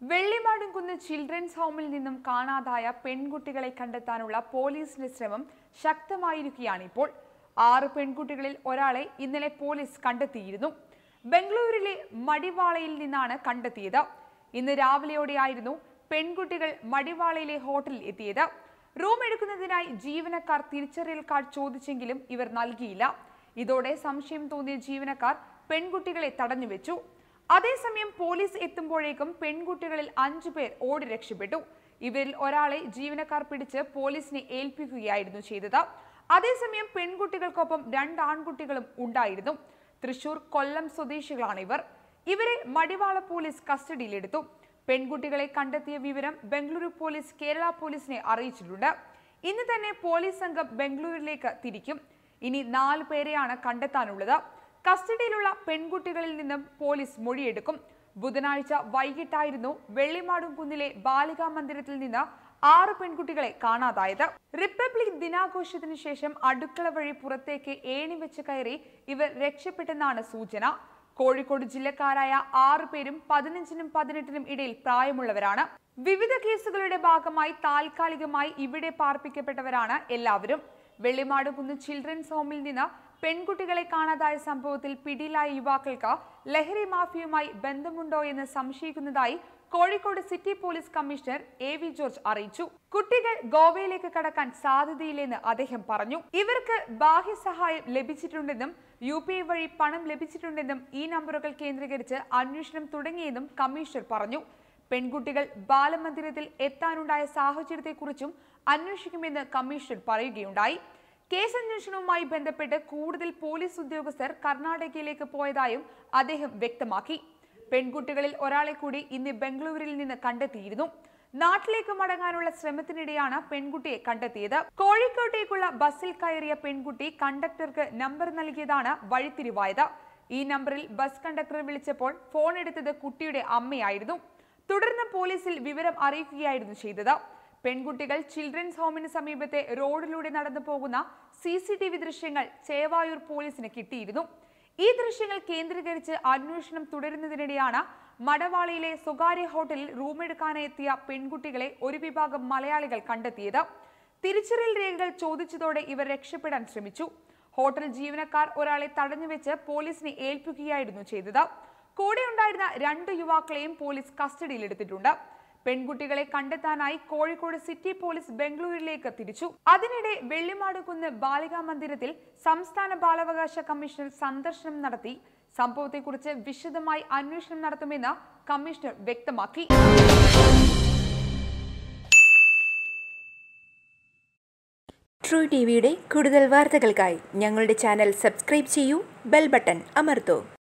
വെള്ളിമാടുംകുന്ന് children's ഹോമിൽ നിന്നും കാണാതായ പെൺകുട്ടികളെ കണ്ടെത്താനുള്ള പോലീസിന്റെ ശ്രമം ശക്തമായിരിക്കുകയാണ് ഇപ്പോൾ ആറ് പെൺകുട്ടികളിൽ ഒരാളെ ഇന്നലെ പോലീസ് കണ്ടെത്തിയിരുന്നു ബംഗളൂരിലെ മടിവാളയിൽ നിന്നാണ് കണ്ടെത്തിയത് ഇന്ന് രാവിലെയോടെയായിരുന്നു പെൺകുട്ടികൾ മടിവാളയിലെ ഹോട്ടലിൽ എത്തിയത് റൂം എടുക്കുന്നതിനായി ജീവനക്കാർ തിരിച്ചറിയൽ കാർഡ് ചോദിച്ചെങ്കിലും ഇവർ നൽകിയില്ല ഇതോടെ സംശയം തോന്നിയ ജീവനക്കാർ പെൺകുട്ടികളെ തടഞ്ഞുവെച്ചു അതേസമയം പോലീസ് എത്തുമ്പോഴേക്കും പെൺകുട്ടികളിൽ അഞ്ചു പേർ ഓടി രക്ഷപ്പെട്ടു ഇവരിൽ ഒരാളെ ജീവനക്കാർ പിടിച്ച് പോലീസിനെ ഏൽപ്പിക്കുകയായിരുന്നു ചെയ്തത് അതേസമയം പെൺകുട്ടികൾക്കൊപ്പം രണ്ട് ആൺകുട്ടികളും ഉണ്ടായിരുന്നു തൃശൂർ കൊല്ലം സ്വദേശികളാണ് ഇവർ ഇവരെ മടിവാള പോലീസ് കസ്റ്റഡിയിലെടുത്തു പെൺകുട്ടികളെ കണ്ടെത്തിയ വിവരം ബംഗളൂരു പോലീസ് കേരള പോലീസിനെ അറിയിച്ചിട്ടുണ്ട് ഇന്ന് തന്നെ പോലീസ് സംഘം ബംഗളൂരിലേക്ക് തിരിക്കും ഇനി നാല് പേരെയാണ് കണ്ടെത്താനുള്ളത് കസ്റ്റഡിയിലുള്ള പെൺകുട്ടികളിൽ നിന്നും പോലീസ് മൊഴിയെടുക്കും ബുധനാഴ്ച വൈകിട്ടായിരുന്നു വെള്ളിമാടുംകുന്നിലെ ബാലികാ മന്ദിരത്തിൽ നിന്ന് ആറ് പെൺകുട്ടികളെ കാണാതായത് റിപ്പബ്ലിക് ദിനാഘോഷത്തിന് ശേഷം അടുക്കള വഴി പുറത്തേക്ക് ഏണി വെച്ച് കയറി ഇവർ രക്ഷപ്പെട്ടെന്നാണ് സൂചന കോഴിക്കോട് ജില്ലക്കാരായ ആറു പേരും പതിനഞ്ചിനും പതിനെട്ടിനും ഇടയിൽ പ്രായമുള്ളവരാണ് വിവിധ കേസുകളുടെ ഭാഗമായി താൽക്കാലികമായി ഇവിടെ പാർപ്പിക്കപ്പെട്ടവരാണ് എല്ലാവരും വെള്ളിമാട് കുന്ന് ചിൽഡ്രൻസ് ഹോമിൽ നിന്ന് പെൺകുട്ടികളെ കാണാതായ സംഭവത്തിൽ പിടിയിലായ യുവാക്കൾക്ക് ലഹരി മാഫിയുമായി ബന്ധമുണ്ടോ എന്ന് സംശയിക്കുന്നതായി Kozhikode city police commissioner A V George അറിയിച്ചു കുട്ടികൾ ഗോവയിലേക്ക് കടക്കാൻ സാധ്യതയില്ലെന്ന് അദ്ദേഹം പറഞ്ഞു ഇവർക്ക് ബാഹ്യസഹായം ലഭിച്ചിട്ടുണ്ടെന്നും യു പി ഐ വഴി പണം ലഭിച്ചിട്ടുണ്ടെന്നും ഈ നമ്പറുകൾ കേന്ദ്രീകരിച്ച് അന്വേഷണം തുടങ്ങിയെന്നും കമ്മീഷണർ പറഞ്ഞു പെൺകുട്ടികൾ ബാലമന്ദിരത്തിൽ എത്താനുണ്ടായ സാഹചര്യത്തെക്കുറിച്ചും അന്വേഷിക്കുമെന്ന് കമ്മീഷണർ പറയുകയുണ്ടായി കേസ് അന്വേഷണവുമായി ബന്ധപ്പെട്ട് കൂടുതൽ പോലീസ് ഉദ്യോഗസ്ഥർ കർണാടകയിലേക്ക് പോയതായും അദ്ദേഹം വ്യക്തമാക്കി പെൺകുട്ടികളിൽ ഒരാളെ കൂടി ഇന്ന് ബംഗളൂരുവിൽ നിന്ന് കണ്ടെത്തിയിരുന്നു നാട്ടിലേക്ക് മടങ്ങാനുള്ള ശ്രമത്തിനിടെയാണ് പെൺകുട്ടിയെ കണ്ടെത്തിയത് കോഴിക്കോട്ടേക്കുള്ള ബസ്സിൽ കയറിയ പെൺകുട്ടി കണ്ടക്ടർക്ക് നമ്പർ നൽകിയതാണ് വഴിത്തിരിവായത് ഈ നമ്പറിൽ ബസ് കണ്ടക്ടർ വിളിച്ചപ്പോൾ ഫോൺ എടുത്തത് കുട്ടിയുടെ അമ്മയായിരുന്നു തുടർന്ന് പോലീസിൽ വിവരം അറിയിക്കുകയായിരുന്നു ചെയ്തത് പെൺകുട്ടികൾ ചിൽഡ്രൻസ് ഹോമിന് സമീപത്തെ റോഡിലൂടെ നടന്നു പോകുന്ന സി സി ടി വി ദൃശ്യങ്ങൾ ചേവായൂർ പോലീസിന് കിട്ടിയിരുന്നു ഈ ദൃശ്യങ്ങൾ കേന്ദ്രീകരിച്ച് അന്വേഷണം തുടരുന്നതിനിടെയാണ് മടവാളയിലെ സ്വകാര്യ ഹോട്ടലിൽ റൂമെടുക്കാനെത്തിയ പെൺകുട്ടികളെ ഒരു വിഭാഗം മലയാളികൾ കണ്ടെത്തിയത് തിരിച്ചറിയൽ രേഖകൾ ചോദിച്ചതോടെ ഇവർ രക്ഷപ്പെടാൻ ശ്രമിച്ചു ഹോട്ടൽ ജീവനക്കാർ ഒരാളെ തടഞ്ഞുവെച്ച് പോലീസിനെ ഏൽപ്പിക്കുകയായിരുന്നു ചെയ്തത് കൂടെയുണ്ടായിരുന്ന രണ്ട് യുവാക്കളെയും പോലീസ് കസ്റ്റഡിയിലെടുത്തിട്ടുണ്ട് പെൺകുട്ടികളെ കണ്ടെത്താനായി കോഴിക്കോട് സിറ്റി പോലീസ് ബംഗളൂരിലേക്ക് തിരിച്ചു അതിനിടെ വെള്ളിമാടുകുന്ന് ബാലികാ മന്ദിരത്തിൽ സംസ്ഥാന ബാലാവകാശ കമ്മീഷണർ സന്ദർശനം നടത്തി സംഭവത്തെക്കുറിച്ച് വിശദമായി അന്വേഷണം നടത്തുമെന്ന് കമ്മീഷണർ വ്യക്തമാക്കി ട്രൂ ടി വിയുടെ കൂടുതൽ വാർത്തകൾക്കായി ഞങ്ങളുടെ ചാനൽ സബ്സ്ക്രൈബ് ചെയ്യൂ ബെൽ ബട്ടൺ അമർത്തൂ